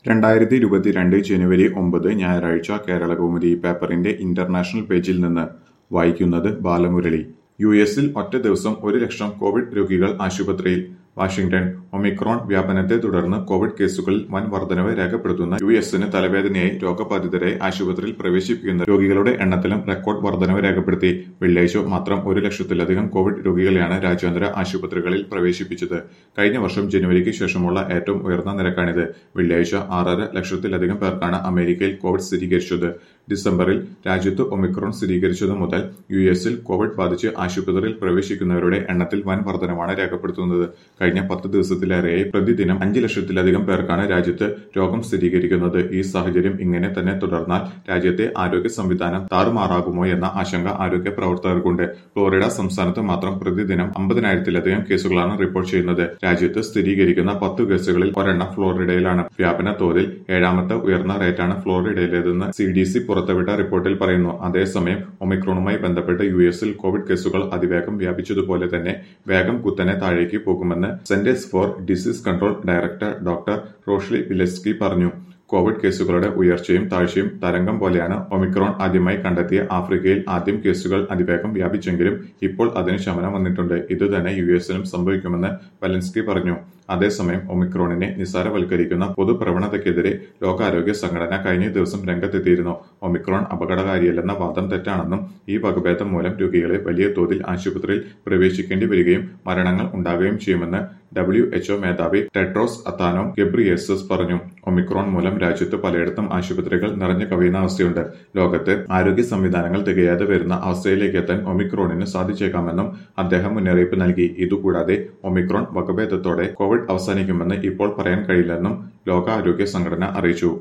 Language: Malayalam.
രണ്ടായിരത്തി ഇരുപത്തിരണ്ട് ജനുവരി ഒമ്പത് ഞായറാഴ്ച കേരളകൗമുദി പേപ്പറിന്റെ ഇന്റർനാഷണൽ പേജിൽ നിന്ന് വായിക്കുന്നത് ബാലമുരളി യു എസിൽ ഒറ്റ ദിവസം ഒരു ലക്ഷം കോവിഡ് രോഗികൾ ആശുപത്രിയിൽ വാഷിംഗ്ടൺ ഒമിക്രോൺ വ്യാപനത്തെ തുടർന്ന് കോവിഡ് കേസുകളിൽ വൻ വർധനവ് രേഖപ്പെടുത്തുന്ന യു എസിന് തലവേദനയായി രോഗബാധിതരായി ആശുപത്രിയിൽ പ്രവേശിപ്പിക്കുന്ന രോഗികളുടെ എണ്ണത്തിലും റെക്കോർഡ് വർധനവ് രേഖപ്പെടുത്തി വെള്ളിയാഴ്ച മാത്രം ഒരു ലക്ഷത്തിലധികം കോവിഡ് രോഗികളെയാണ് രാജ്യാന്തര ആശുപത്രികളിൽ പ്രവേശിപ്പിച്ചത് കഴിഞ്ഞ വർഷം ജനുവരിക്ക് ശേഷമുള്ള ഏറ്റവും ഉയർന്ന നിരക്കാണിത് വെള്ളിയാഴ്ച ആറര ലക്ഷത്തിലധികം പേർക്കാണ് അമേരിക്കയിൽ കോവിഡ് സ്ഥിരീകരിച്ചത് ഡിസംബറിൽ രാജ്യത്ത് ഒമിക്രോൺ സ്ഥിരീകരിച്ചതു മുതൽ യു എസിൽ കോവിഡ് ബാധിച്ച് ആശുപത്രിയിൽ പ്രവേശിക്കുന്നവരുടെ എണ്ണത്തിൽ വൻ വർധനമാണ് രേഖപ്പെടുത്തുന്നത് കഴിഞ്ഞ പത്ത് ദിവസത്തിലേറെയായി പ്രതിദിനം അഞ്ച് ലക്ഷത്തിലധികം പേർക്കാണ് രാജ്യത്ത് രോഗം സ്ഥിരീകരിക്കുന്നത് ഈ സാഹചര്യം ഇങ്ങനെ തന്നെ തുടർന്നാൽ രാജ്യത്തെ ആരോഗ്യ സംവിധാനം താറുമാറാകുമോ എന്ന ആശങ്ക ആരോഗ്യ പ്രവർത്തകർക്കുണ്ട് ഫ്ലോറിഡ സംസ്ഥാനത്ത് മാത്രം പ്രതിദിനം അമ്പതിനായിരത്തിലധികം കേസുകളാണ് റിപ്പോർട്ട് ചെയ്യുന്നത് രാജ്യത്ത് സ്ഥിരീകരിക്കുന്ന പത്ത് കേസുകളിൽ ഒരെണ്ണം ഫ്ലോറിഡയിലാണ് വ്യാപന തോതിൽ ഏഴാമത്തെ ഉയർന്ന റേറ്റാണ് ഫ്ലോറിഡയിലേതെന്ന് സി ഡി സി പുറത്തുവിട്ട റിപ്പോർട്ടിൽ പറയുന്നു അതേസമയം ഒമിക്രോണുമായി ബന്ധപ്പെട്ട് യു എസിൽ കോവിഡ് കേസുകൾ അതിവേഗം വ്യാപിച്ചതുപോലെ തന്നെ വേഗം കുത്തനെ താഴേക്ക് പോകുമെന്ന് Centers for Disease Control director doctor Rochelle Walensky പറഞ്ഞു കോവിഡ് കേസുകളുടെ ഉയർച്ചയും താഴ്ചയും തരംഗം പോലെയാണ് ഒമിക്രോൺ ആദ്യമായി കണ്ടെത്തിയ ആഫ്രിക്കയിൽ ആദ്യം കേസുകൾ അതിവേഗം വ്യാപിച്ചെങ്കിലും ഇപ്പോൾ അതിന് ശമനം വന്നിട്ടുണ്ട് ഇതുതന്നെ യു എസിലും സംഭവിക്കുമെന്ന് വലൻസ്കി പറഞ്ഞു അതേസമയം ഒമിക്രോണിനെ നിസ്സാരവൽക്കരിക്കുന്ന പൊതുപ്രവണതയ്ക്കെതിരെ ലോകാരോഗ്യ സംഘടന കഴിഞ്ഞ ദിവസം രംഗത്തെത്തിയിരുന്നു ഒമിക്രോൺ അപകടകാരിയല്ലെന്ന വാദം തെറ്റാണെന്നും ഈ വകഭേദം മൂലം രോഗികളെ വലിയ തോതിൽ ആശുപത്രിയിൽ പ്രവേശിക്കേണ്ടി വരികയും മരണങ്ങൾ ഉണ്ടാകുകയും ചെയ്യുമെന്ന് ഡബ്ല്യു എച്ച്ഒ മേധാവി ടെഡ്രോസ് അത്താനോ ഗബ്രിയേസസ് പറഞ്ഞു ഒമിക്രോൺ മൂലം രാജ്യത്ത് പലയിടത്തും ആശുപത്രികൾ നിറഞ്ഞു കവിയുന്ന അവസ്ഥയുണ്ട് ലോകത്ത് ആരോഗ്യ സംവിധാനങ്ങൾ തികയാതെ വരുന്ന അവസ്ഥയിലേക്ക് എത്താൻ ഒമിക്രോണിന് സാധിച്ചേക്കാമെന്നും അദ്ദേഹം മുന്നറിയിപ്പ് നൽകി ഇതുകൂടാതെ ഒമിക്രോൺ വകഭേദത്തോടെ കോവിഡ് അവസാനിക്കുമെന്ന് ഇപ്പോൾ പറയാൻ കഴിയില്ലെന്നും ലോകാരോഗ്യ സംഘടന അറിയിച്ചു